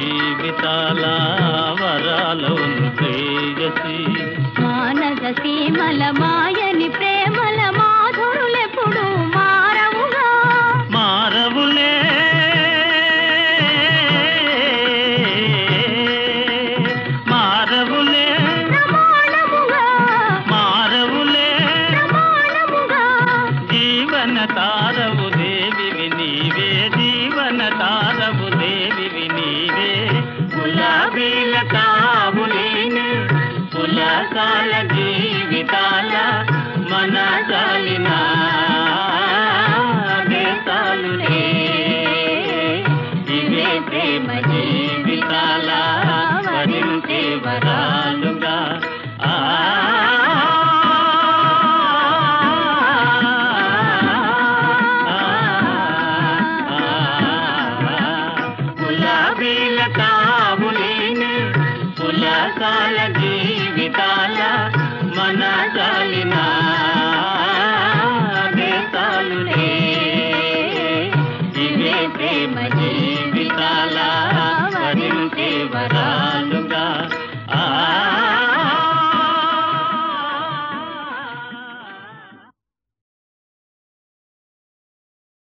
జీవితాల వరాలను శ్రేయసి మానస సీమల మాయని ప్రేమల మాధురులెప్పుడు మారవుగా మారవులే మారవులే ప్రమాణముగా మారవులే ప్రమాణముగా జీవన తారవు దేవివి నీవే జీవన తారవు దేవివి నీవే గులాబీల తావులేని పులకాల జీవితాల మన చాలిన దేశాలులే ఇవే ప్రేమ జీవితాల వరించే వరాలుగా ఆ గులాబీల తావులేని పులకాల జీవితాల మన చాలిన దేశాలులే ఇవే ప్రేమ జీవితాల వరించే వరాలుగా ఆ